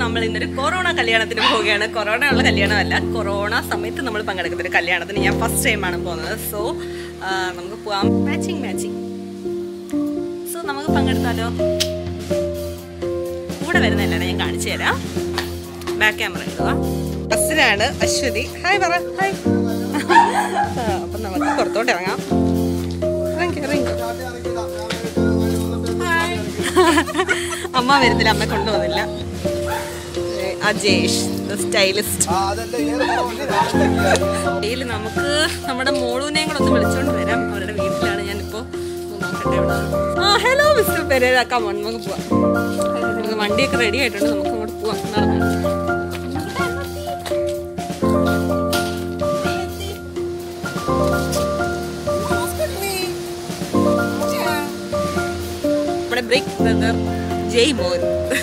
നമ്മൾ ഇന്നൊരു കൊറോണ കല്യാണത്തിന് പോവുകയാണ് കൊറോണ ഉള്ള കല്യാണമല്ല കൊറോണ സമയത്ത് നമ്മൾ പങ്കെടുക്കുന്ന ഒരു കല്യാണത്തിന് ഞാൻ ഫസ്റ്റ് ടൈമാണ് പോകുന്നത് സോ നമുക്ക് പോവാം മാച്ചിങ് മാച്ചിങ് സോ നമുക്ക് പങ്കെടുത്താലോ കൂടെ വരുന്ന എല്ലാവരും ഞാൻ കാണിച്ചു തരാം ബാക്ക് ക്യാമറ ഇടുക ബസ്സിനാണ് അശ്വതി ഹായ് പറ ഹായ് അപ്പം നമുക്ക് പുറത്തോട്ട് ഇറങ്ങാം ഇറങ്ങി ഇറങ്ങി അമ്മ വരുന്നില്ല അമ്മ കൊണ്ടുപോകുന്നില്ല ഏ, അജേഷ് സ്റ്റൈലിസ്റ്റ് ഡെയിലി നമുക്ക് നമ്മുടെ മോളൂനെയും കൂടെ ഒന്ന് വിളിച്ചോണ്ട് വരാം അവരുടെ വീട്ടിലാണ് ഞാനിപ്പോ നോക്കട്ടെ ഇവിടെ ആ ഹലോ മിസ്റ്റർ പെരേര കമോൺ നമുക്ക് പോവാം നമുക്ക് വണ്ടിയൊക്കെ റെഡി ആയിട്ടുണ്ട് നമുക്ക് അങ്ങോട്ട് പോവാം നടന്നു നമ്മുടെ ബ്രേക്ക് ബ്രദർ ജയ് മോൻ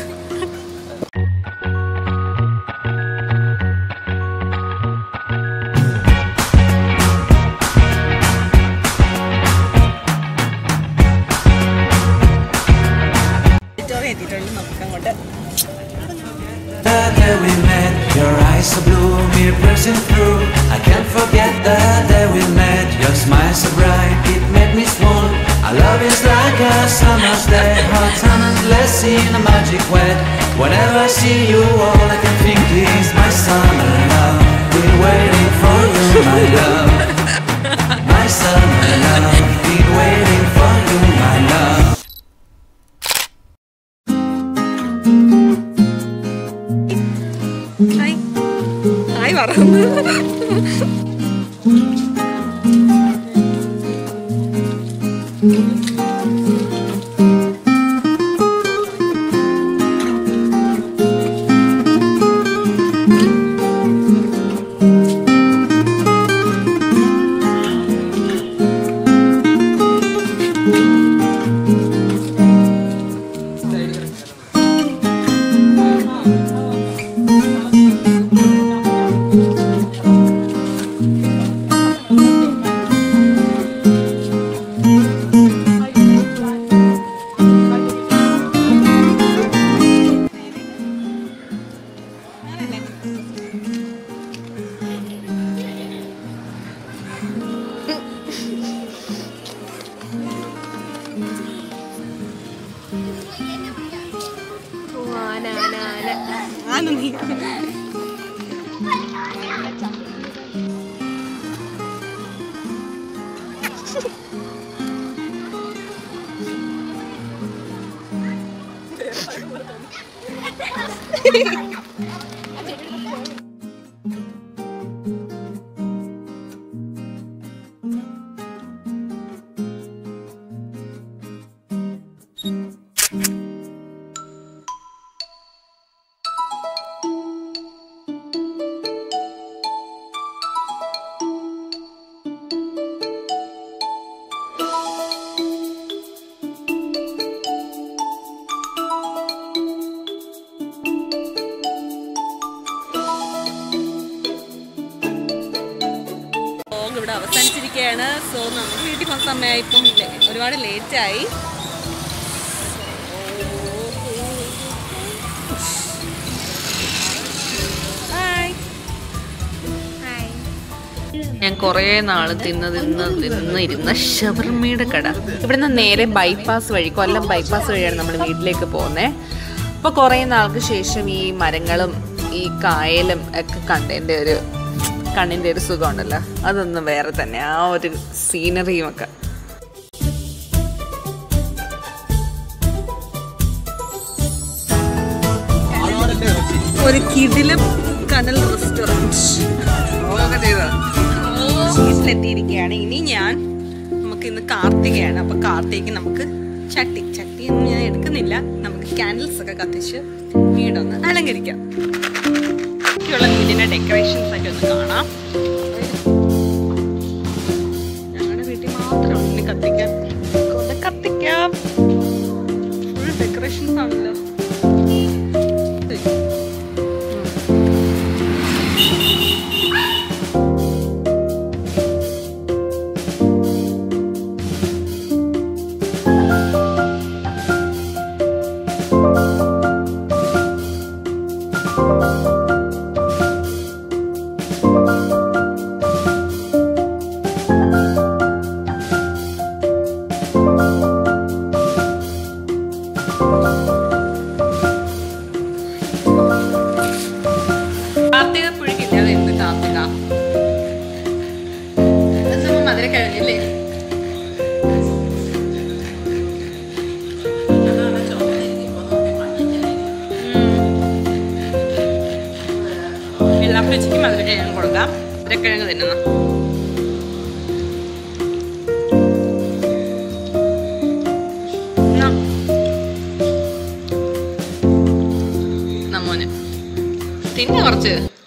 വിക്ടോറിയ എത്തിയിട്ടുണ്ട് നമുക്ക് അങ്ങോട്ട് The day we met, your eyes so blue, me pressing through. I can't forget the day we met, your smile so bright, it made me swoon. Our love is like a summer's day, hot and endless in a magic way. Whenever I see you, all I can think is my summer love. Been waiting for you, my love. My summer love, been waiting for you, my love. Hi hi പറഞ്ഞു ആന നീ vlog ഇവിടെ അവസാനിച്ചിരിക്കുകയാണ് so നമുക്ക് വീട്ടിൽ പോകുന്ന സമയമായിപ്പം ലേ- ഒരുപാട് ലേറ്റായി ഞാൻ കുറേ നാൾ തിന്ന് തിന്ന് തിന്ന് ഇരുന്ന ഷവർമ്മയുടെ കട ഇവിടുന്ന് നേരെ ബൈപ്പാസ് വഴി കൊല്ലം ബൈപ്പാസ് വഴിയാണ് നമ്മൾ വീട്ടിലേക്ക് പോകുന്നത് അപ്പോൾ കുറേ നാൾക്ക് ശേഷം ഈ മരങ്ങളും ഈ കായലും ഒക്കെ കണ്ടതിൻ്റെ ഒരു കണ്ണിൻ്റെ ഒരു സുഖമുണ്ടല്ലോ അതൊന്നും വേറെ തന്നെ ആ ഒരു സീനറിയും ഒക്കെ ഒരു കിടിലം കനൽ റെസ്റ്റോറൻറ്റ് വീട്ടിലെത്തിയിരിക്കുകയാണ് ഇനി ഞാൻ നമുക്ക് ഇന്ന് കാർത്തികയാണ് അപ്പൊ കാർത്തികയ്ക്ക് നമുക്ക് ചട്ടി ചട്ടി ഒന്നും ഞാൻ എടുക്കുന്നില്ല നമുക്ക് ക്യാൻഡിൽസ് ഒക്കെ കത്തിച്ച് വീടൊന്ന് അലങ്കരിക്കാം ബാക്കിയുള്ള വീടിന്റെ ഡെക്കറേഷൻസ് ഒക്കെ ഒന്ന് കാണാം ഞങ്ങളുടെ വീട്ടിൽ മാത്രം ഇനി കത്തിക്കാൻ ഒന്ന് കത്തിക്കാം ഫുൾ ഡെക്കറേഷൻസ് ആണല്ലോ കാർത്തിക പുഴുക്കില്ല അത് എന്ത് കാർത്തിക എന്താ മധുര കഴിഞ്ഞില്ലേ എല്ലാവർക്കും ഉച്ചയ്ക്ക് മധുരക്കിഴങ്ങ് കൊടുക്കാം മധുരക്കിഴങ്ങ് തിന്നുന്ന നമ്മോന് തിന്നെ കുറച്ച്